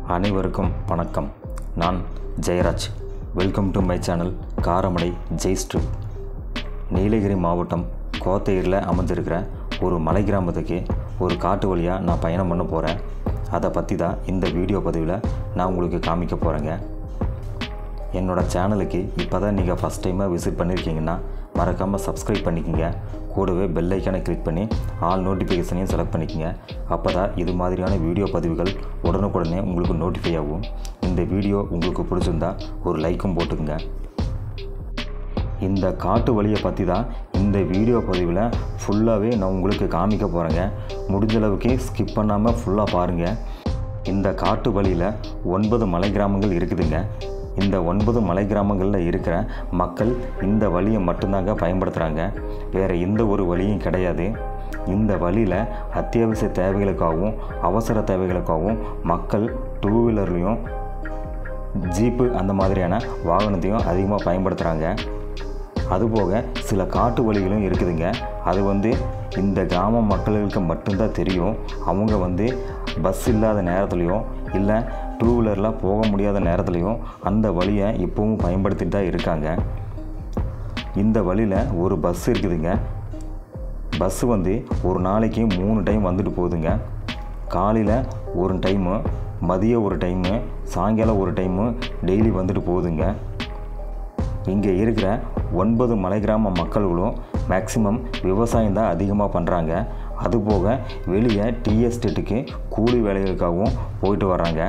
அனைவருக்கும் வணக்கம் நான் Jayaraj welcome to my channel Karamadai Jai strip Nilgiri மாவட்டம் கோத்தையூரில் அமைஞ்சிருக்கிற ஒரு மலை கிராமத்துக்கு ஒரு காட்டு வழியாக நான் பயணம் பண்ண போகிறேன் அதை பற்றி தான் இந்த வீடியோ பதிவில் நான் உங்களுக்கு காமிக்க போகிறேங்க என்னோட சேனலுக்கு இப்போ தான் நீங்கள் ஃபஸ்ட் டைமாக விசிட் பண்ணியிருக்கீங்கன்னா மறக்காமல் சப்ஸ்கிரைப் பண்ணிக்கோங்க கூடவே பெல் ஐக்கானை கிளிக் பண்ணி ஆல் நோட்டிஃபிகேஷனையும் செலக்ட் பண்ணிக்கோங்க அப்போ தான் இது மாதிரியான வீடியோ பதிவுகள் உடனுக்குடனே உங்களுக்கு நோட்டிஃபை ஆகும் இந்த வீடியோ உங்களுக்கு பிடிச்சிருந்தா ஒரு லைக்கும் போட்டுக்குங்க இந்த காட்டு வழியை பற்றி தான் இந்த வீடியோ பதிவில் ஃபுல்லாகவே நான் உங்களுக்கு காமிக்க போகிறேங்க முடிஞ்ச அளவுக்கு ஸ்கிப் பண்ணாமல் ஃபுல்லாக பாருங்கள் இந்த காட்டு வழியில் ஒன்பது மலை கிராமங்கள் இருக்குதுங்க இந்த ஒன்பது மலை கிராமங்களில் இருக்கிற மக்கள் இந்த வழியை மட்டும்தாங்க பயன்படுத்துகிறாங்க வேறு எந்த ஒரு வழியும் கிடையாது இந்த வழியில் அத்தியாவசிய தேவைகளுக்காகவும் அவசர தேவைகளுக்காகவும் மக்கள் டூ வீலர்லேயும் ஜீப்பு அந்த மாதிரியான வாகனத்தையும் அதிகமாக பயன்படுத்துகிறாங்க அதுபோக சில காட்டு வழிகளும் இருக்குதுங்க அது வந்து இந்த கிராம மக்களுக்கு மட்டும்தான் தெரியும் அவங்க வந்து பஸ் இல்லாத நேரத்துலையும் இல்லை டூ வீலர்லாம் போக முடியாத நேரத்துலையும் அந்த வழியை இப்போவும் பயன்படுத்திட்டு தான் இருக்காங்க இந்த வழியில் ஒரு பஸ் இருக்குதுங்க பஸ்ஸு வந்து ஒரு நாளைக்கு மூணு டைம் வந்துட்டு போகுதுங்க காலையில் ஒரு டைமு மதியம் ஒரு டைமு சாயங்காலம் ஒரு டைமு டெய்லி வந்துட்டு போகுதுங்க இங்கே இருக்கிற ஒன்பது மலை கிராம மக்கள்களும் மேக்சிமம் விவசாயம் தான் அதிகமாக பண்ணுறாங்க அதுபோக வெளியே டீ எஸ்டேட்டுக்கு கூலி வேலைகளுக்காகவும் போயிட்டு வர்றாங்க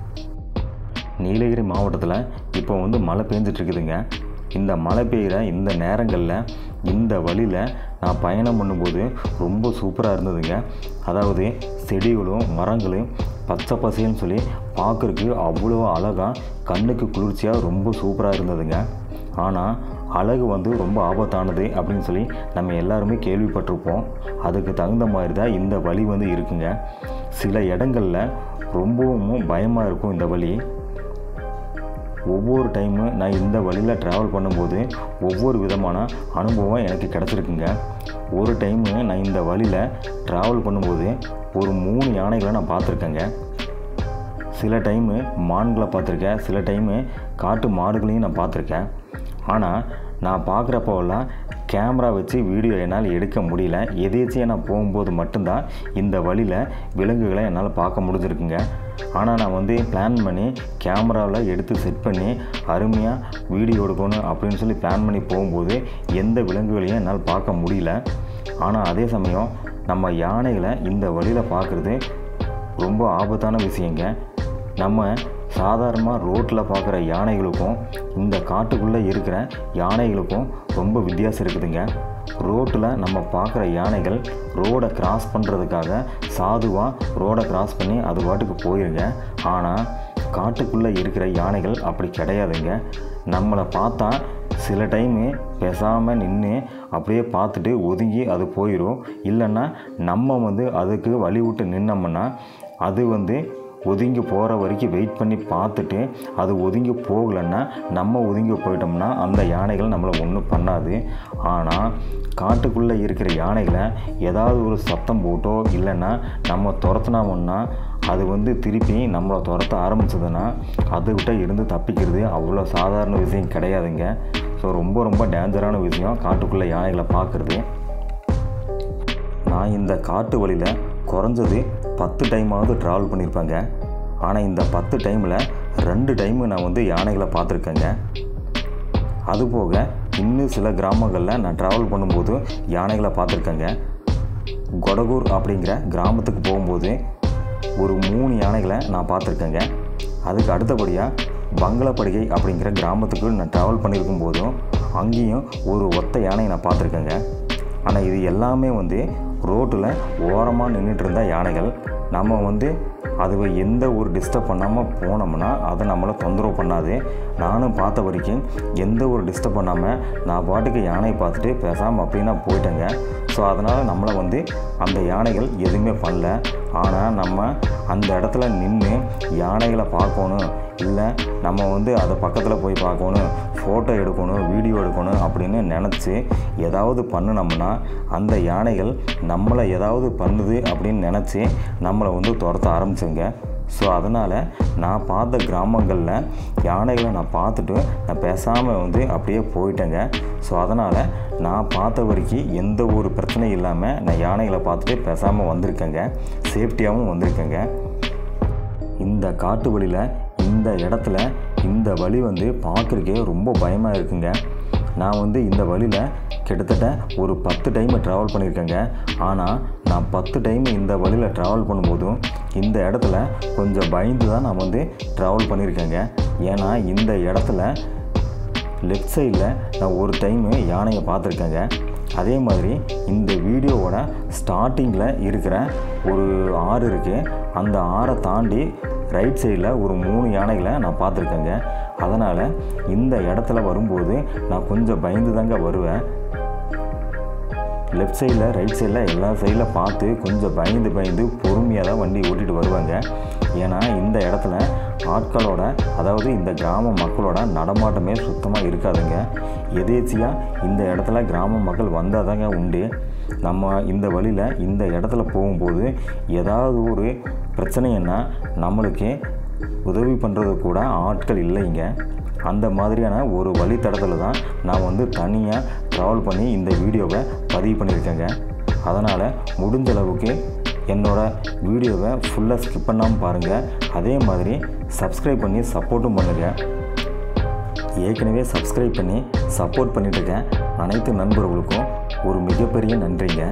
நீலகிரி மாவட்டத்தில் இப்போ வந்து மழை பெஞ்சிட்டு இருக்குதுங்க இந்த மழை பெய்கிற இந்த நேரங்களில் இந்த வழியில் நான் பயணம் பண்ணும்போது ரொம்ப சூப்பராக இருந்ததுங்க அதாவது செடிகளும் மரங்களும் பச்சை பசைன்னு சொல்லி பார்க்குறக்கு அவ்வளோ அழகாக கண்ணுக்கு குளிர்ச்சியாக ரொம்ப சூப்பராக இருந்ததுங்க ஆனால் அழகு வந்து ரொம்ப ஆபத்தானது அப்படின்னு சொல்லி நம்ம எல்லாருமே கேள்விப்பட்டிருப்போம் அதுக்கு தகுந்த மாதிரி தான் இந்த வழி வந்து இருக்குங்க சில இடங்களில் ரொம்பவும் பயமாக இருக்கும் இந்த வழி ஒவ்வொரு டைமு நான் இந்த வழியில் ட்ராவல் பண்ணும்போது ஒவ்வொரு விதமான அனுபவம் எனக்கு கிடச்சிருக்குங்க ஒரு டைமு நான் இந்த வழியில் ட்ராவல் பண்ணும்போது ஒரு மூணு யானைகளை நான் பார்த்துருக்கேங்க சில டைமு மான்களை பார்த்துருக்கேன் சில டைமு காட்டு மாடுகளையும் நான் பார்த்துருக்கேன் ஆனால் நான் பார்க்குறப்போலாம் கேமரா வச்சு வீடியோ என்னால் எடுக்க முடியல எதேச்சியாக நான் போகும்போது மட்டும்தான் இந்த வழியில் விலங்குகளை என்னால் பார்க்க முடிஞ்சிருக்குங்க ஆனால் நான் வந்து பிளான் பண்ணி கேமராவில் எடுத்து செட் பண்ணி அருமையாக வீடியோ எடுக்கணும் அப்படின்னு சொல்லி பிளான் பண்ணி போகும்போது எந்த விலங்குகளையும் என்னால் பார்க்க முடியல ஆனால் அதே சமயம் நம்ம யானைகளை இந்த வழியில் பார்க்குறது ரொம்ப ஆபத்தான விஷயங்க நம்ம சாதாரணமாக ரோட்டில் பார்க்குற யானைகளுக்கும் இந்த காட்டுக்குள்ளே இருக்கிற யானைகளுக்கும் ரொம்ப வித்தியாசம் இருக்குதுங்க ரோட்டில் நம்ம பார்க்குற யானைகள் ரோடை கிராஸ் பண்ணுறதுக்காக சாதுவாக ரோடை கிராஸ் பண்ணி அது பாட்டுக்கு போயிருங்க ஆனால் காட்டுக்குள்ளே இருக்கிற யானைகள் அப்படி கிடையாதுங்க நம்மளை பார்த்தா சில டைமு பேசாமல் நின்று அப்படியே பார்த்துட்டு ஒதுங்கி அது போயிடும் இல்லைன்னா நம்ம வந்து அதுக்கு வழி விட்டு நின்னோம்னா அது வந்து ஒதுங்கி போகிற வரைக்கும் வெயிட் பண்ணி பார்த்துட்டு அது ஒதுங்கி போகலைன்னா நம்ம ஒதுங்கி போயிட்டோம்னா அந்த யானைகள் நம்மளை ஒன்றும் பண்ணாது ஆனால் காட்டுக்குள்ளே இருக்கிற யானைகளை ஏதாவது ஒரு சத்தம் போட்டோ இல்லைன்னா நம்ம துரத்துனோம்னா அது வந்து திருப்பி நம்மளை துரத்த ஆரம்பிச்சதுன்னா அதுக்கிட்ட இருந்து தப்பிக்கிறது அவ்வளோ சாதாரண விஷயம் கிடையாதுங்க ஸோ ரொம்ப ரொம்ப டேஞ்சரான விஷயம் காட்டுக்குள்ளே யானைகளை பார்க்குறது நான் இந்த காட்டு வழியில் குறைஞ்சது பத்து டைமாவது ட்ராவல் பண்ணியிருப்பேங்க ஆனால் இந்த பத்து டைமில் ரெண்டு டைமு நான் வந்து யானைகளை பார்த்துருக்கேங்க அதுபோக இன்னும் சில கிராமங்களில் நான் ட்ராவல் பண்ணும்போது யானைகளை பார்த்துருக்கேங்க கொடகூர் அப்படிங்கிற கிராமத்துக்கு போகும்போது ஒரு மூணு யானைகளை நான் பார்த்துருக்கேங்க அதுக்கு அடுத்தபடியாக பங்களாப்படுகை அப்படிங்கிற கிராமத்துக்கு நான் ட்ராவல் பண்ணியிருக்கும் போதும் அங்கேயும் ஒரு ஒத்த யானையை நான் பார்த்துருக்கேங்க ஆனால் இது எல்லாமே வந்து ரோட்டில் ஓரமாக நின்றுட்டு இருந்த யானைகள் நம்ம வந்து அதுவை எந்த ஒரு டிஸ்டர்ப் பண்ணாமல் போனோம்னா அதை நம்மளை தொந்தரவு பண்ணாது நானும் பார்த்த வரைக்கும் எந்த ஒரு டிஸ்டர்ப் பண்ணாமல் நான் பாட்டுக்கு யானையை பார்த்துட்டு பேசாமல் அப்படியே நான் போயிட்டேங்க ஸோ அதனால் நம்மளை வந்து அந்த யானைகள் எதுவுமே பண்ணல ஆனால் நம்ம அந்த இடத்துல நின்று யானைகளை பார்க்கணும் இல்லை நம்ம வந்து அதை பக்கத்தில் போய் பார்க்கணும் ஃபோட்டோ எடுக்கணும் வீடியோ எடுக்கணும் அப்படின்னு நினச்சி ஏதாவது பண்ணினோம்னா அந்த யானைகள் நம்மளை ஏதாவது பண்ணுது அப்படின்னு நினச்சி நம்மளை வந்து துரத்த ஆரம்பிச்சுங்க ஸோ அதனால் நான் பார்த்த கிராமங்களில் யானைகளை நான் பார்த்துட்டு நான் பேசாமல் வந்து அப்படியே போயிட்டேங்க ஸோ அதனால் நான் பார்த்த வரைக்கும் எந்த ஒரு பிரச்சனையும் இல்லாமல் நான் யானைகளை பார்த்துட்டு பேசாமல் வந்திருக்கேங்க சேஃப்டியாகவும் வந்திருக்கேங்க இந்த காட்டு வழியில் இந்த இடத்துல இந்த வழி வந்து பார்க்குறக்கே ரொம்ப பயமாக இருக்குங்க நான் வந்து இந்த வழியில் கிட்டத்தட்ட ஒரு பத்து டைம் ட்ராவல் பண்ணியிருக்கேங்க ஆனால் நான் பத்து டைம் இந்த வழியில் ட்ராவல் பண்ணும்போதும் இந்த இடத்துல கொஞ்சம் பயந்து தான் நான் வந்து ட்ராவல் பண்ணியிருக்கேங்க ஏன்னா இந்த இடத்துல லெஃப்ட் சைடில் நான் ஒரு டைமு யானையை பார்த்துருக்கேங்க அதே மாதிரி இந்த வீடியோவோட ஸ்டார்டிங்கில் இருக்கிற ஒரு ஆறு இருக்குது அந்த ஆறை தாண்டி ரைட் சைடில் ஒரு மூணு யானைகளை நான் பார்த்துருக்கேங்க அதனால் இந்த இடத்துல வரும்போது நான் கொஞ்சம் பயந்து தாங்க வருவேன் லெஃப்ட் சைடில் ரைட் சைடில் எல்லா சைடில் பார்த்து கொஞ்சம் பயந்து பயந்து பொறுமையாக தான் வண்டி ஓட்டிகிட்டு வருவாங்க ஏன்னா இந்த இடத்துல ஆட்களோட அதாவது இந்த கிராம மக்களோட நடமாட்டமே சுத்தமாக இருக்காதுங்க எதேச்சியாக இந்த இடத்துல கிராம மக்கள் வந்தால் தாங்க உண்டு நம்ம இந்த வழியில் இந்த இடத்துல போகும்போது ஏதாவது ஒரு பிரச்சனைன்னா நம்மளுக்கு உதவி பண்ணுறது கூட ஆட்கள் இல்லைங்க அந்த மாதிரியான ஒரு வழித்தடத்தில் தான் நான் வந்து தனியாக ட்ராவல் பண்ணி இந்த வீடியோவை பதிவு பண்ணியிருக்கேங்க அதனால் முடிஞ்ச அளவுக்கு என்னோடய வீடியோவை ஃபுல்லாக ஸ்கிப் பண்ணாமல் பாருங்கள் அதே மாதிரி சப்ஸ்கிரைப் பண்ணி சப்போர்ட்டும் பண்ணுங்கள் ஏற்கனவே சப்ஸ்கிரைப் பண்ணி சப்போர்ட் பண்ணிட்டு இருக்க அனைத்து நண்பர்களுக்கும் ஒரு மிகப்பெரிய நன்றிங்க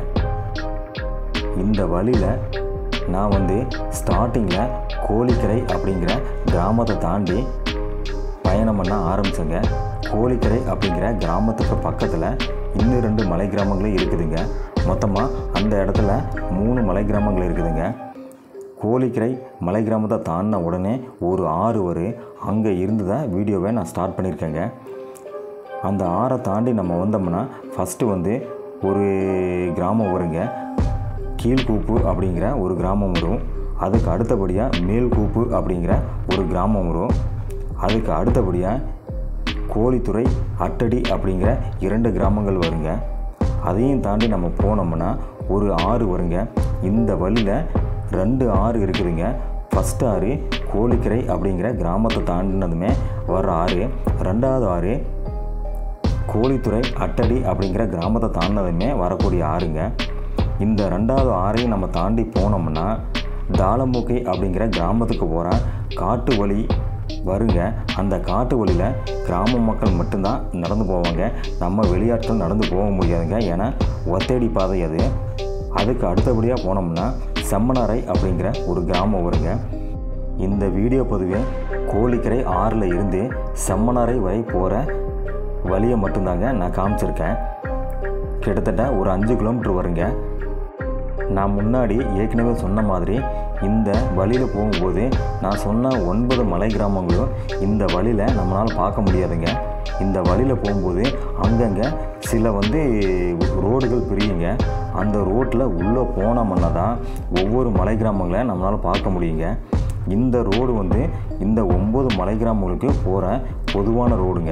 இந்த வழியில் நான் வந்து ஸ்டார்டிங்கில் கோழிக்கரை அப்படிங்கிற கிராமத்தை தாண்டி பயணம் பண்ண ஆரம்பித்தேங்க கோழிக்கரை அப்படிங்கிற கிராமத்துக்கு பக்கத்தில் இன்னும் ரெண்டு மலை கிராமங்களும் இருக்குதுங்க மொத்தமாக அந்த இடத்துல மூணு மலை கிராமங்கள் இருக்குதுங்க கோழிக்கரை மலை கிராமத்தை தாண்டின உடனே ஒரு ஆறு வரும் அங்கே இருந்து தான் வீடியோவை நான் ஸ்டார்ட் பண்ணியிருக்கேங்க அந்த ஆறை தாண்டி நம்ம வந்தோம்னா ஃபஸ்ட்டு வந்து ஒரு கிராமம் வருங்க கீழ்கூப்பு அப்படிங்கிற ஒரு கிராமம் வரும் அதுக்கு அடுத்தபடியாக மேல்கூப்பு அப்படிங்கிற ஒரு கிராமம் வரும் அதுக்கு அடுத்தபடியாக கோழித்துறை அட்டடி அப்படிங்கிற இரண்டு கிராமங்கள் வருங்க அதையும் தாண்டி நம்ம போனோம்னா ஒரு ஆறு வருங்க இந்த வழியில் ரெண்டு ஆறு இருக்குதுங்க ஃபஸ்ட் ஆறு கோழிக்கரை அப்படிங்கிற கிராமத்தை தாண்டினதுமே வர்ற ஆறு ரெண்டாவது ஆறு கோழித்துறை அட்டடி அப்படிங்கிற கிராமத்தை தாண்டினதுமே வரக்கூடிய ஆறுங்க இந்த ரெண்டாவது ஆறையும் நம்ம தாண்டி போனோம்னா தாளமுக்கை அப்படிங்கிற கிராமத்துக்கு போகிற காட்டு வழி வருங்க அந்த காட்டு வழியில் கிராம மக்கள் மட்டும்தான் நடந்து போவாங்க நம்ம வெளியாட்கள் நடந்து போக முடியாதுங்க ஏன்னா ஒத்தடி பாதை அது அதுக்கு அடுத்தபடியாக போனோம்னா செம்மனாரை அப்படிங்கிற ஒரு கிராமம் வருங்க இந்த வீடியோ பதிவே கோழிக்கரை ஆறில் இருந்து செம்மனாரை வரை போகிற வழியை மட்டும்தாங்க நான் காமிச்சிருக்கேன் கிட்டத்தட்ட ஒரு அஞ்சு கிலோமீட்டர் வருங்க நான் முன்னாடி ஏற்கனவே சொன்ன மாதிரி இந்த வழியில் போகும்போது நான் சொன்ன ஒன்பது மலை கிராமங்களும் இந்த வழியில் நம்மளால் பார்க்க முடியாதுங்க இந்த வழியில் போகும்போது அங்கங்கே சில வந்து ரோடுகள் பிரியுங்க அந்த ரோட்டில் உள்ளே போனோம்னா தான் ஒவ்வொரு மலை கிராமங்களை நம்மளால் பார்க்க முடியுங்க இந்த ரோடு வந்து இந்த ஒம்பது மலை கிராமங்களுக்கு போகிற பொதுவான ரோடுங்க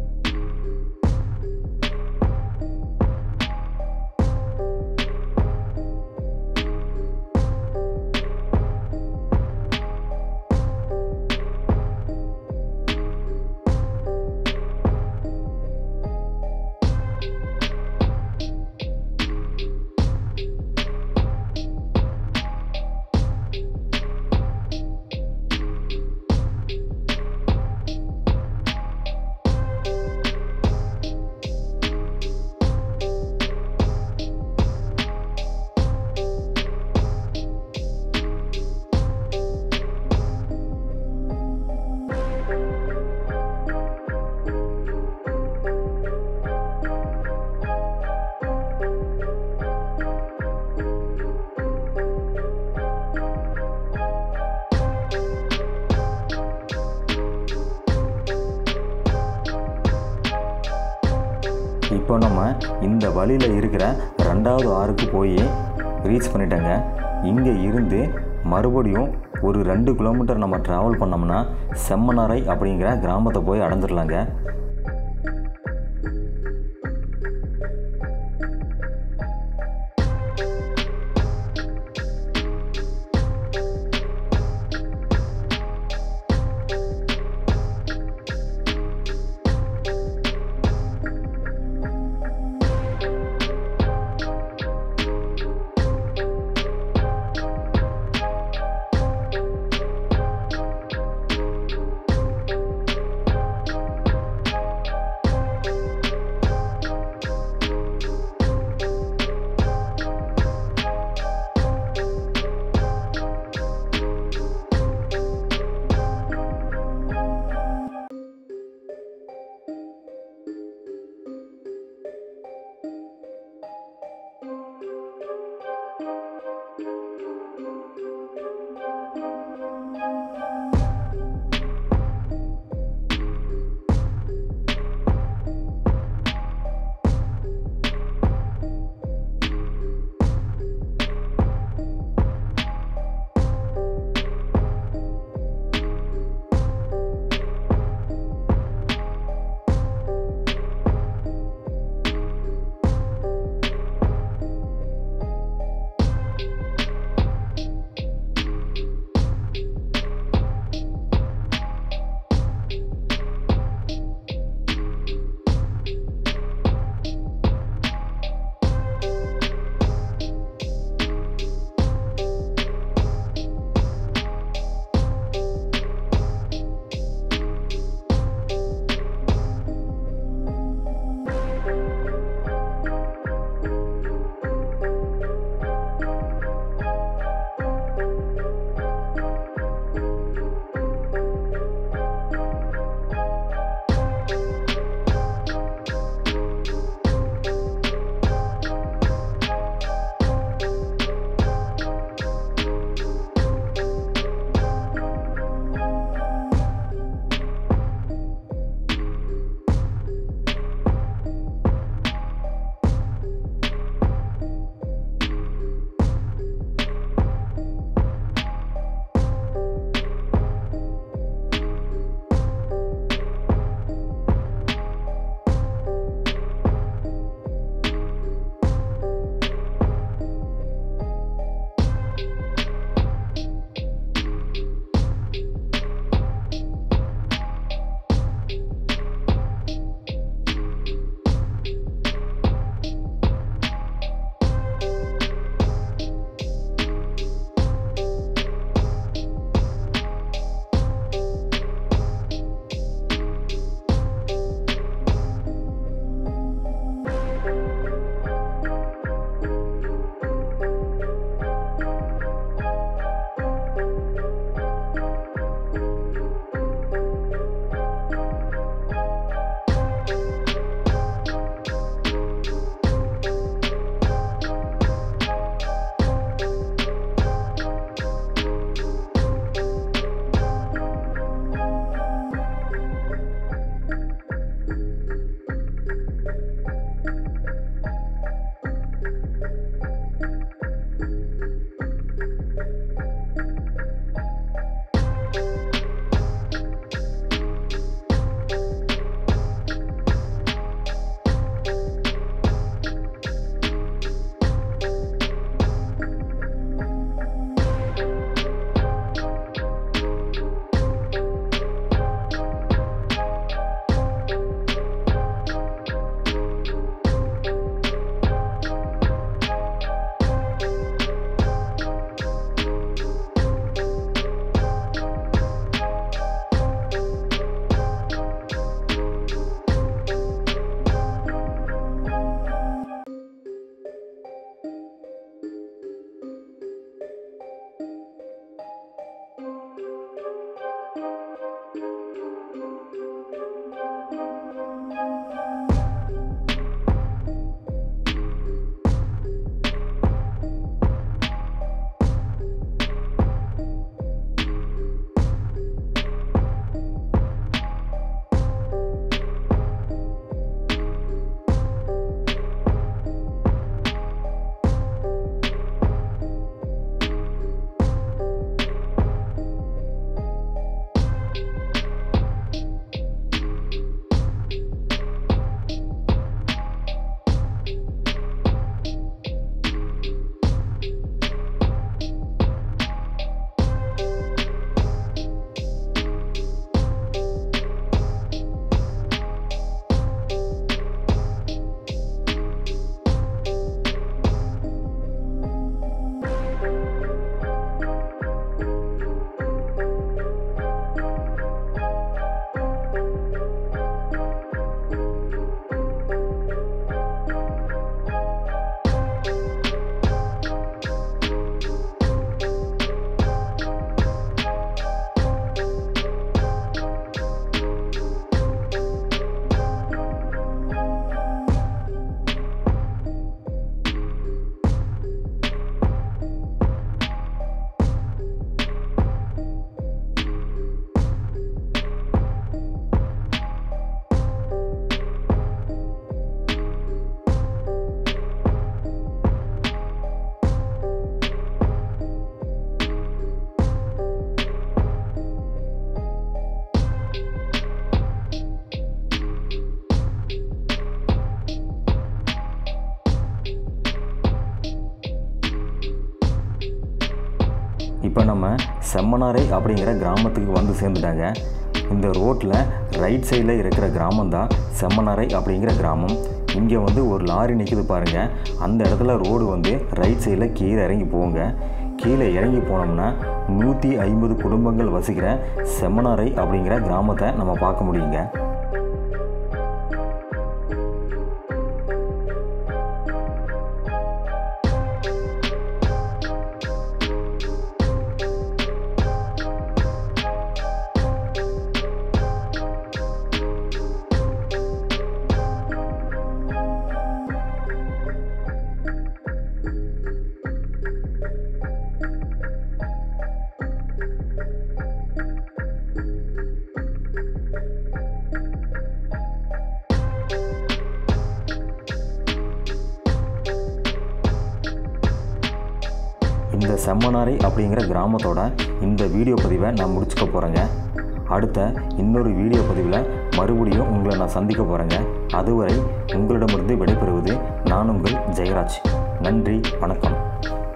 இப்போ நம்ம இந்த வழியில் இருக்கிற ரெண்டாவது ஆறுக்கு போய் ரீச் பண்ணிட்டேங்க இங்கே இருந்து மறுபடியும் ஒரு ரெண்டு கிலோமீட்டர் நம்ம ட்ராவல் பண்ணோம்னா செம்மனாரை அப்படிங்கிற கிராமத்தை போய் அடைஞ்சிடலாங்க இப்போ நம்ம செம்மனாரை அப்படிங்கிற கிராமத்துக்கு வந்து சேர்ந்துட்டாங்க இந்த ரோட்டில் ரைட் சைடில் இருக்கிற கிராமம் தான் செம்மனாரை அப்படிங்கிற கிராமம் இங்கே வந்து ஒரு லாரி நிற்குது பாருங்கள் அந்த இடத்துல ரோடு வந்து ரைட் சைடில் கீழே இறங்கி போங்க கீழே இறங்கி போனோம்னா நூற்றி ஐம்பது குடும்பங்கள் வசிக்கிற செம்மனாரை அப்படிங்கிற கிராமத்தை நம்ம பார்க்க முடியுங்க இந்த செம்மனாரை அப்படிங்கிற கிராமத்தோட இந்த வீடியோ பதிவை நான் முடிச்சுக்க போகிறேங்க அடுத்த இன்னொரு வீடியோ பதிவில் மறுபடியும் உங்களை நான் சந்திக்க போகிறேங்க அதுவரை உங்களிடமிருந்து விடைபெறுவது நான் உங்கள் ஜெயராஜ் நன்றி வணக்கம்